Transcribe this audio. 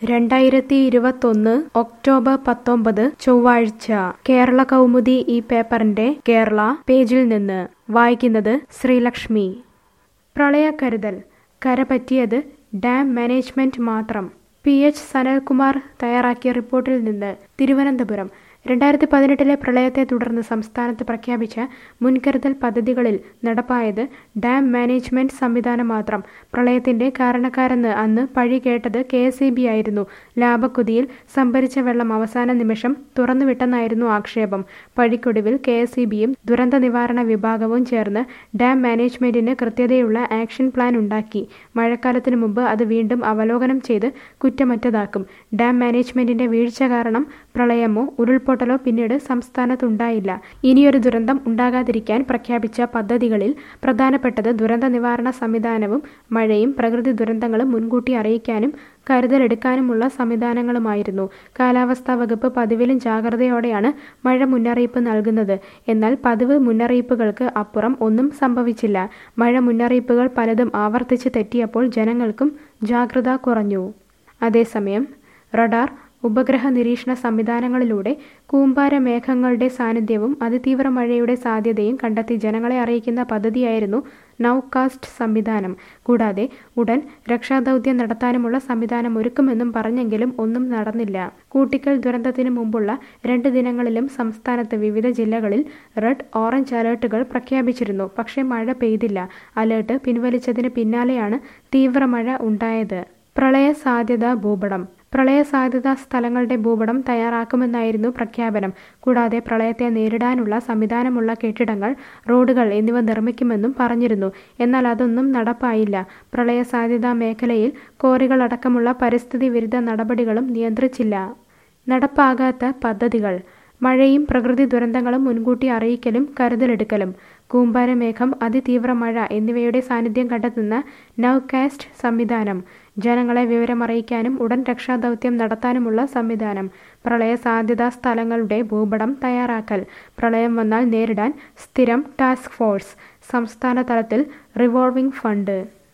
രണ്ടായിരത്തി ഇരുപത്തൊന്ന് ഒക്ടോബർ പത്തൊമ്പത് ചൊവ്വാഴ്ച കേരള കൗമുദി ഈ പേപ്പറിന്റെ കേരള പേജിൽ നിന്ന് വായിക്കുന്നത് ശ്രീലക്ഷ്മി പ്രളയക്കരുതൽ കരപറ്റിയത് ഡാം മാനേജ്മെന്റ് മാത്രം പി എച്ച് സനൽകുമാർ തയ്യാറാക്കിയ റിപ്പോർട്ടിൽ നിന്ന് തിരുവനന്തപുരം രണ്ടായിരത്തി പതിനെട്ടിലെ പ്രളയത്തെ തുടർന്ന് സംസ്ഥാനത്ത് പ്രഖ്യാപിച്ച മുൻകരുതൽ പദ്ധതികളിൽ നടപ്പായത് ഡാം മാനേജ്മെന്റ് സംവിധാനം മാത്രം പ്രളയത്തിന്റെ കാരണക്കാരെന്ന് അന്ന് പഴി കേട്ടത് കെ എസ് ഇ ബി ആയിരുന്നു ലാഭക്കുതിയിൽ സംഭരിച്ച വെള്ളം അവസാന നിമിഷം തുറന്നുവിട്ടെന്നായിരുന്നു ആക്ഷേപം പഴിക്കൊടുവിൽ കെ എസ് ഇ ബിയും ദുരന്ത നിവാരണ വിഭാഗവും ചേർന്ന് ഡാം മാനേജ്മെന്റിന് കൃത്യതയുള്ള ആക്ഷൻ പ്ലാൻ ഉണ്ടാക്കി മഴക്കാലത്തിനു മുമ്പ് അത് വീണ്ടും അവലോകനം ചെയ്ത് കുറ്റമറ്റതാക്കും ഡാം മാനേജ്മെന്റിന്റെ വീഴ്ച കാരണം പ്രളയമോ ഉരുൾപൊട്ടലോ പിന്നീട് സംസ്ഥാനത്തുണ്ടായില്ല ഇനിയൊരു ദുരന്തം ഉണ്ടാകാതിരിക്കാൻ പ്രഖ്യാപിച്ച പദ്ധതികളിൽ പ്രധാനപ്പെട്ടത് ദുരന്ത നിവാരണ സംവിധാനവും മഴയും പ്രകൃതി ദുരന്തങ്ങളും മുൻകൂട്ടി അറിയിക്കാനും കരുതലെടുക്കാനുമുള്ള സംവിധാനങ്ങളുമായിരുന്നു കാലാവസ്ഥാ വകുപ്പ് പതിവിലും ജാഗ്രതയോടെയാണ് മഴ മുന്നറിയിപ്പ് നൽകുന്നത് എന്നാൽ പതിവ് മുന്നറിയിപ്പുകൾക്ക് അപ്പുറം ഒന്നും സംഭവിച്ചില്ല മഴ മുന്നറിയിപ്പുകൾ പലതും ആവർത്തിച്ച് തെറ്റിയപ്പോൾ ജനങ്ങൾക്കും ജാഗ്രത കുറഞ്ഞു അതേസമയം റഡാർ ഉപഗ്രഹ നിരീക്ഷണ സംവിധാനങ്ങളിലൂടെ കൂമ്പാര മേഘങ്ങളുടെ സാന്നിധ്യവും അതിതീവ്ര മഴയുടെ സാധ്യതയും കണ്ടെത്തി ജനങ്ങളെ അറിയിക്കുന്ന പദ്ധതിയായിരുന്നു നൗകാസ്റ്റ് സംവിധാനം കൂടാതെ ഉടൻ രക്ഷാദൗത്യം നടത്താനുമുള്ള സംവിധാനം ഒരുക്കുമെന്നും പറഞ്ഞെങ്കിലും ഒന്നും നടന്നില്ല കൂട്ടിക്കൽ ദുരന്തത്തിന് മുമ്പുള്ള രണ്ട് ദിനങ്ങളിലും സംസ്ഥാനത്ത് വിവിധ ജില്ലകളിൽ റെഡ് ഓറഞ്ച് അലേർട്ടുകൾ പ്രഖ്യാപിച്ചിരുന്നു പക്ഷേ മഴ പെയ്തില്ല അലേർട്ട് പിൻവലിച്ചതിന് പിന്നാലെയാണ് തീവ്രമഴ ഉണ്ടായത് പ്രളയ സാധ്യത ഭൂപടം പ്രളയ സാധ്യതാ സ്ഥലങ്ങളുടെ ഭൂപടം തയ്യാറാക്കുമെന്നായിരുന്നു പ്രഖ്യാപനം കൂടാതെ പ്രളയത്തെ നേരിടാനുള്ള സംവിധാനമുള്ള കെട്ടിടങ്ങൾ റോഡുകൾ എന്നിവ നിർമ്മിക്കുമെന്നും പറഞ്ഞിരുന്നു എന്നാൽ അതൊന്നും നടപ്പായില്ല പ്രളയ സാധ്യതാ മേഖലയിൽ കോറികളടക്കമുള്ള പരിസ്ഥിതി വിരുദ്ധ നടപടികളും നിയന്ത്രിച്ചില്ല നടപ്പാകാത്ത പദ്ധതികൾ മഴയും പ്രകൃതി ദുരന്തങ്ങളും മുൻകൂട്ടി അറിയിക്കലും കരുതലെടുക്കലും കൂമ്പാരമേഘം അതിതീവ്ര മഴ എന്നിവയുടെ സാന്നിധ്യം കണ്ടെത്തുന്ന നൗകാസ്റ്റ് സംവിധാനം ജനങ്ങളെ വിവരമറിയിക്കാനും ഉടൻ രക്ഷാദൗത്യം നടത്താനുമുള്ള സംവിധാനം പ്രളയ സാധ്യതാ സ്ഥലങ്ങളുടെ ഭൂപടം തയ്യാറാക്കൽ പ്രളയം വന്നാൽ നേരിടാൻ സ്ഥിരം ടാസ്ക് ഫോഴ്സ് സംസ്ഥാന തലത്തിൽ റിവോൾവിംഗ് ഫണ്ട്